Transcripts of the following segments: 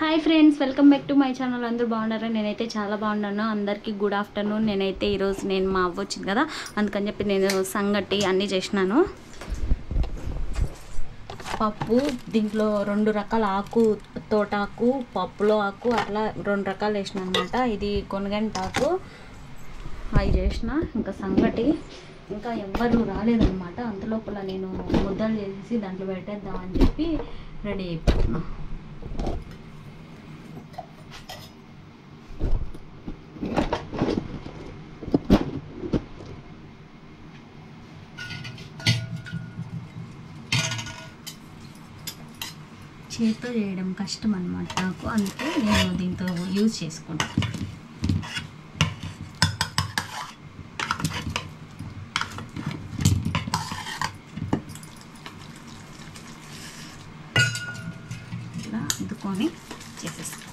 Hi friends welcome back to my channel అందరూ బాగున్నారా నేనైతే చాలా బాగున్నాను అందరికీ గుడ్ ఆఫ్టర్నూన్ నేనైతే ఈరోజు నేను మా అవ్వ వచ్చింది కదా అందుకని చెప్పి నేను సంగటి అన్నీ చేసినాను పప్పు దీంట్లో రెండు రకాల ఆకు తోటాకు పప్పులో ఆకు అట్లా రెండు రకాలు వేసిన అనమాట ఇది కొనగంట ఆకు అవి చేసిన ఇంకా సంగటి ఇంకా ఎవ్వరు రాలేదన్నమాట అంతలోపల నేను ముద్దలు చేసేసి దాంట్లో పెట్టేద్దామని చెప్పి రెడీ అయిపోతున్నా చేతితో చేయడం కష్టం అనమాట నాకు అందుకే నేను దీంతో యూజ్ చేసుకుంటాను ఇలా అద్దుకొని చేసేస్తాను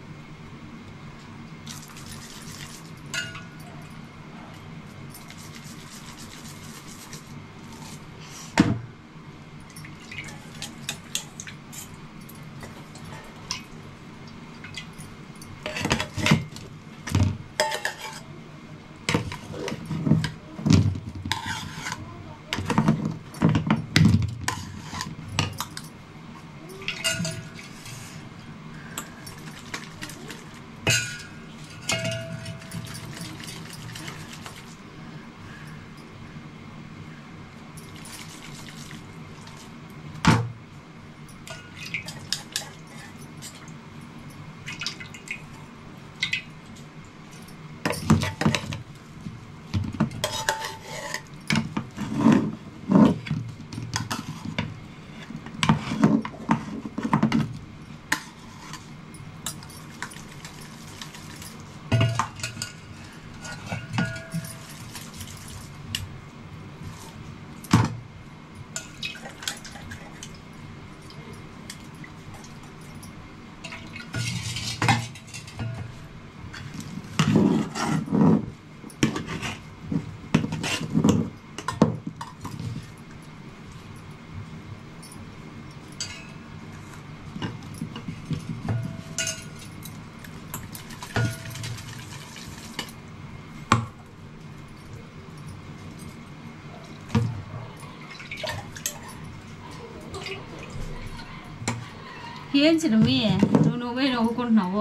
ఏం చిన్నమి నువ్వు నువ్వే నవ్వుకుంటున్నావు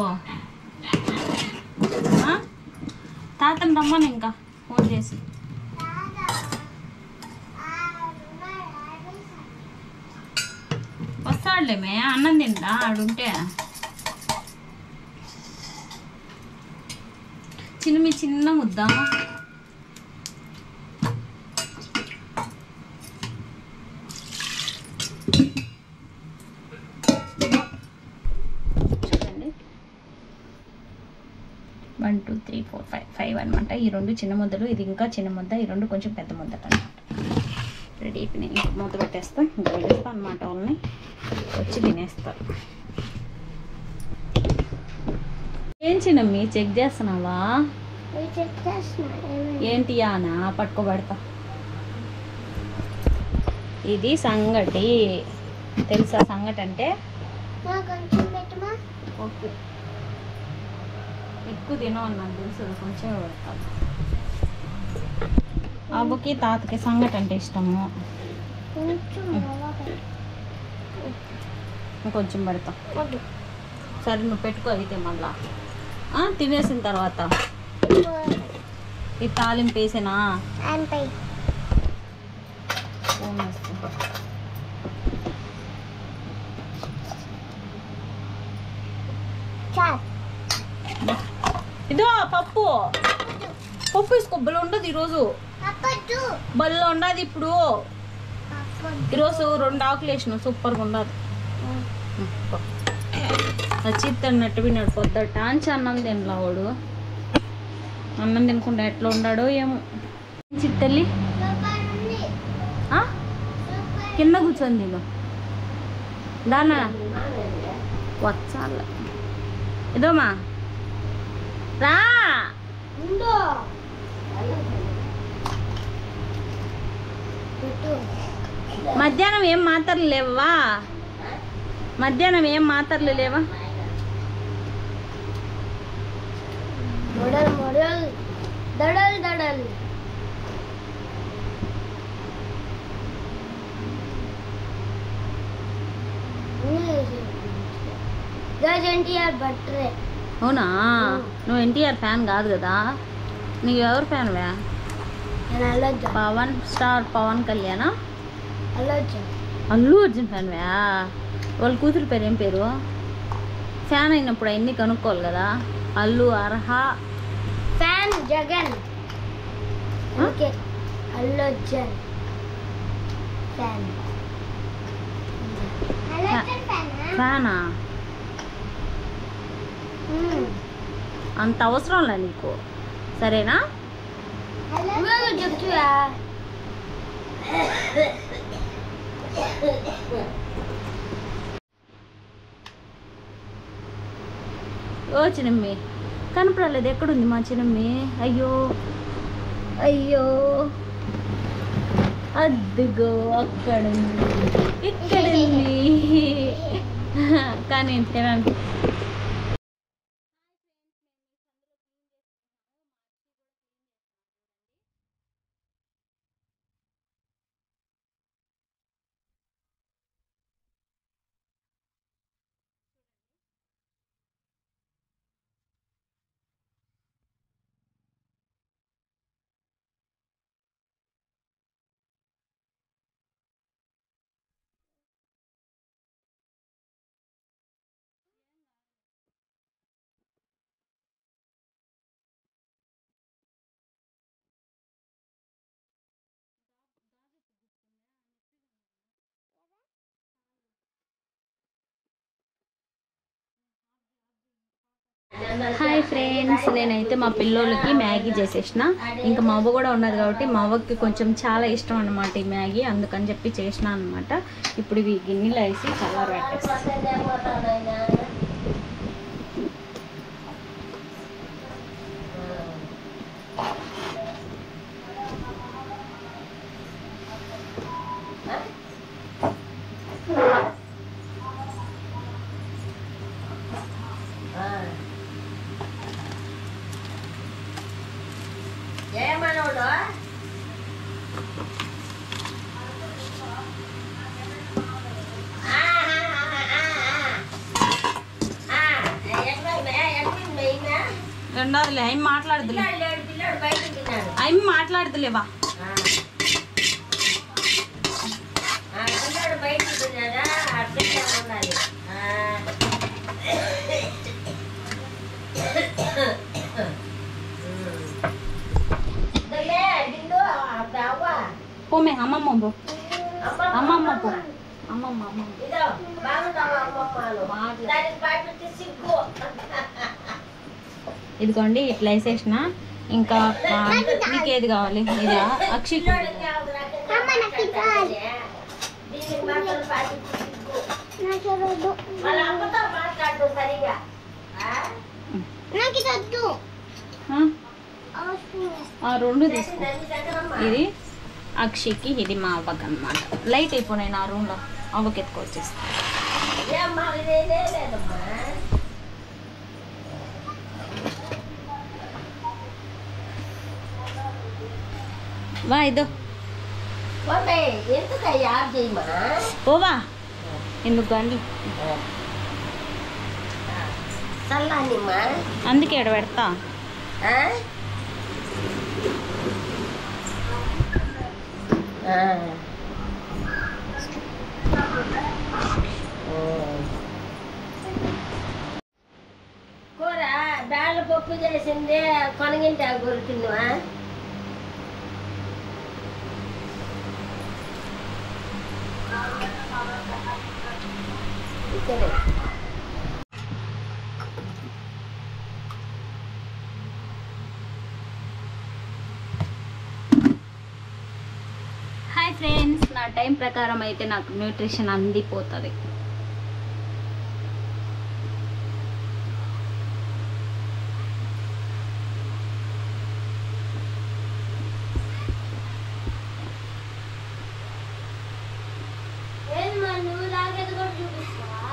ఆ? తాతను రమ్మను ఇంకా ఫోన్ చేసి వస్తాడులేమే అన్నం తింటా ఆడుంటే చిన్నమి చిన్న ముద్ద చూడండి one two three four five five అనమాట ఈ రెండు చిన్న ముద్దలు ఇది ఇంకా చిన్న ముద్ద ఈ రెండు కొంచెం పెద్ద ముద్దలు అనమాట రెడీ అయిపోయినాయి ఇంక మూత పెట్టేస్తా ఇంకా వదిలేస్తా అనమాట వాళ్ళని వచ్చి తినేస్తారు ఏం చిన్నమ్మి చెక్ చేస్తున్నావా ఏంటి ఆనా పట్టుకోబెడతా ఇది సంగటి తెలుసా సంగటి అంటే ఓకే ఎక్కువ తినవు నాకు తెలుసు కొంచెం పెడతాను అబ్బుకి తాతకి సంగటి అంటే ఇష్టము ఇంకొంచెం పెడతా సరే నువ్వు పెట్టుకో అయితే మళ్ళా ఆ, తినేసిన తర్వాత ఈ తాలింపు వేసేనా ఫోన్ వస్తుంది. ఇదో పప్పు పప్పు వేసుకో బలు ఉండదు ఈరోజు బల్లో ఉండదు ఇప్పుడు ఈరోజు రెండు ఆకులు వేసిన సూపర్గా ఉండదు చిత్తన్నట్టు విన్నాడు పొద్దుట అంచి అన్నం తినలా వాడు అన్నం తినకుండా ఎట్లా ఉన్నాడో ఏమో చిత్తల్లి ఆ? కింద కూర్చొని తిను దానా వచ్చాల ఇదోమా రా మధ్యాహ్నం ఏం మాత్రలు లేవా మధ్యాహ్నం ఏం మాత్రలు లేవా మోడల్ మోడల్ దడల్ దడల్ గజ్ ఎన్టీఆర్ బర్త్డే అవునా నువ్వు ఎన్టీఆర్ ఫ్యాన్ కాదు కదా నీకు ఎవరు ఫ్యాన్ వ్యా నేను అల్లొచ్చా పవన్ స్టార్ పవన్ కళ్యాణా అల్లొచ్చా అల్లు అర్జున్ ఫ్యాన్ వ్యా వాళ్ళ కూతురు పేరు ఏం పేరు ఫ్యాన్ అయినప్పుడు అన్నీ కనుక్కోవాలి కదా అల్లు అర్హ ఫ్యాన్ జగన్ ఓకే అల్లొచ్చన్ ఫ్యాన్ అల్లొచ్చన్ ఫ్యాన్ ఫ్యానా అంత అవసరంలే నీకు సరేనా నువ్వు చెప్తువా ఓ చిన్నమ్మి కనపడలేదు ఎక్కడుంది మా చిన్నమ్మి అయ్యో అయ్యో అద్దుగో అక్కడుంది ఇక్కడుంది కానీ తినడానికి హాయ్ ఫ్రెండ్స్ నేనైతే మా పిల్లోళ్ళకి మ్యాగీ చేసేసిన ఇంకా మా అవ్వ కూడా ఉన్నది కాబట్టి మా అవ్వకి కొంచెం చాలా ఇష్టం అన్నమాట ఈ మ్యాగీ అందుకని చెప్పి చేసిన అనమాట ఇప్పుడు ఇవి గిన్నెలో వేసి చల్లార పెట్టేస్తాను రెండోదిలే అవి మాట్లాడదులే అవి మాట్లాడదులేవా పోమే అమ్మమ్మ పో అమ్మమ్మ పో అమ్మమ్మ అమ్మమ్మ ఇదిగోండి ఇట్లా వేసేసిన ఇంకా ఆ, నీకు ఏది కావాలి ఇదా అక్షయ్ అమ్మ నాకు ఇది కావాలి నాకు వద్దు నాకు ఇది వద్దు ఆ? ఆ రెండు తీసుకో ఇది అక్షయ్కి ఇది మా అవ్వకి అనమాట లైట్ అయిపోయినాయి నా రూమ్లో అవ్వకి ఎత్తుకొచ్చేస్తా వా ఇదో ఎందుకు యాడ్ చేయమా పోవా ఎందుకు గండి చల్లానిమ్మా అందుకే ఇక్కడ పెడతా కూర బ్యాళ్ళ పప్పు చేసింది కొనగింటి గురికిందివా ఇక్కడే హాయ్ ఫ్రెండ్స్ నా టైం ప్రకారం అయితే నాకు న్యూట్రిషన్ అందిపోతుంది ఏంది మరి నువ్వు లాగేది కూడా చూపిస్తావా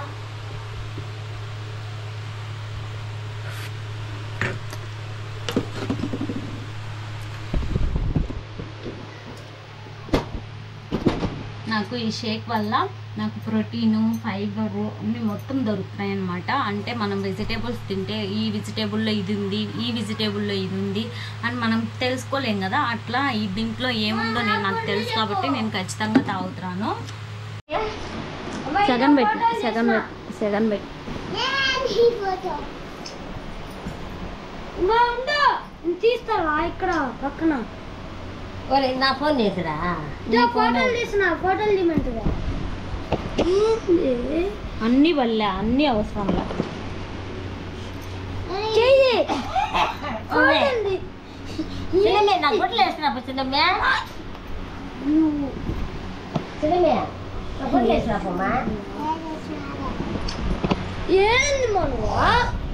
నాకు ఈ షేక్ వల్ల నాకు ప్రోటీను ఫైబరు అన్ని మొత్తం దొరుకుతాయి అనమాట అంటే మనం వెజిటేబుల్స్ తింటే ఈ వెజిటేబుల్లో ఇది ఉంది ఈ వెజిటేబుల్లో ఇది ఉంది అని మనం తెలుసుకోలేం కదా అట్లా ఈ దీంట్లో ఏముందో నేను నాకు తెలుసు కాబట్టి నేను ఖచ్చితంగా తాగుతున్నాను సెగన్ పెట్టు సెగన్ పెట్టు సెగన్ పెట్టు తీస్తావా ఇక్కడ పక్కన ఒరే నా ఫోన్ చేసిరా ఫోటోలు తీసిన ఫోటోలు తీయమంటుందా అన్ని వల్ల అన్ని అవసరంలా చెయ్యి చిన్నమే నా ఫోటోలు వేసిరా చిన్నమ్మే చిన్నమే నా ఫోటోలు వేసిరా పోమ్మా ఏంది మనవా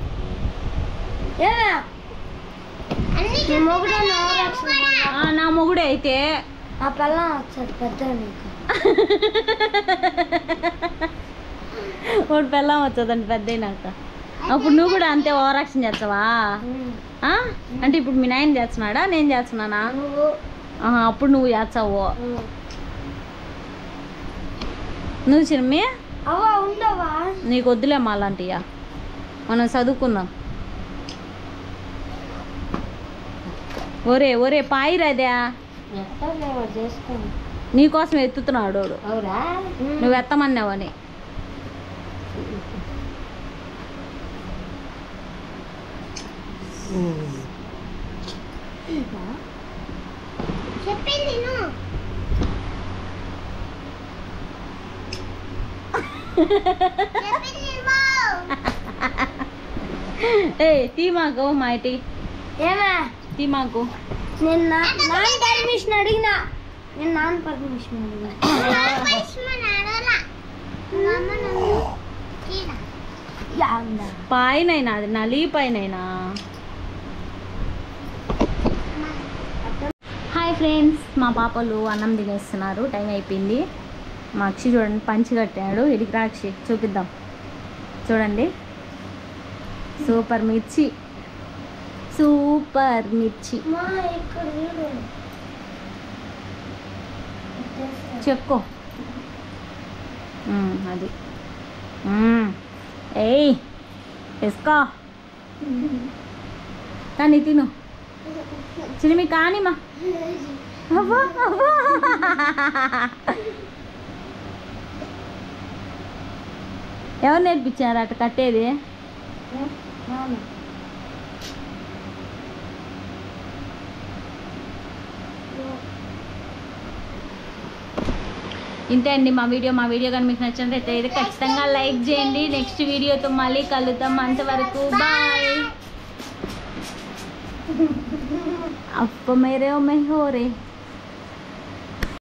ఏమే నీ మొగుడన్నా ఓవరాక్షన్ ఆ, నా మొగుడే అయితే ఆ పిల్లం వచ్చాడు పెద్ద నీకు ఒకటి పెళ్ళం వచ్చేదండి పెద్ద అయినాక అప్పుడు నువ్వు కూడా అంతే ఓవరాక్షన్ చేస్తావా ఆ? అంటే ఇప్పుడు మీ నాయన చేస్తున్నాడా నేను చేస్తున్నానా నువ్వు ఆహా, అప్పుడు నువ్వు చేస్తావు నువ్వు చిన్నమ్మి అవ్వ ఉండవా నీకు వద్దులేమ్మా అలాంటియా మనం చదువుకుందాం ఒరే ఒరే పాయిరాదే ఎట్టలేవో చేసుకోండి నీకోసం ఎత్తుతున్నాడు వాడు. అవురా నువ్వు ఎత్తమన్నావని చెప్పింది ఏ తీమాకు మాటి ఏమే తీమాకు నిన్న నాన్న పర్మిషన్ అడిగినా నేను నాన్న పర్మిషన్ అడిగినా పైనైనా అది నలి పైనైనా హాయ్ ఫ్రెండ్స్ మా పాపలు అన్నం తినేస్తున్నారు టైం అయిపోయింది మా అక్షి చూడండి పంచి కట్టాడు ఇడికి రాక్షి చూపిద్దాం చూడండి సూపర్ మిర్చి సూపర్ మిర్చి మా ఇక్కడ చూడు చెక్కో మ్మ్, అది మ్మ్. ఏయ్ వేసుకో కానీ తిను చిలిమి కానిమా అవ్వా అవ్వా ఎవరు నేర్పించారు అట్ట కట్టేది నాన్న ఇంతే అండి మా వీడియో మా వీడియో కానీ మీకు నచ్చినట్లయితే ఇది ఖచ్చితంగా లైక్ చేయండి నెక్స్ట్ వీడియోతో మళ్ళీ కలుద్దాం అంతవరకు బాయ్ అప్ప మేరే ఓ మే హో రే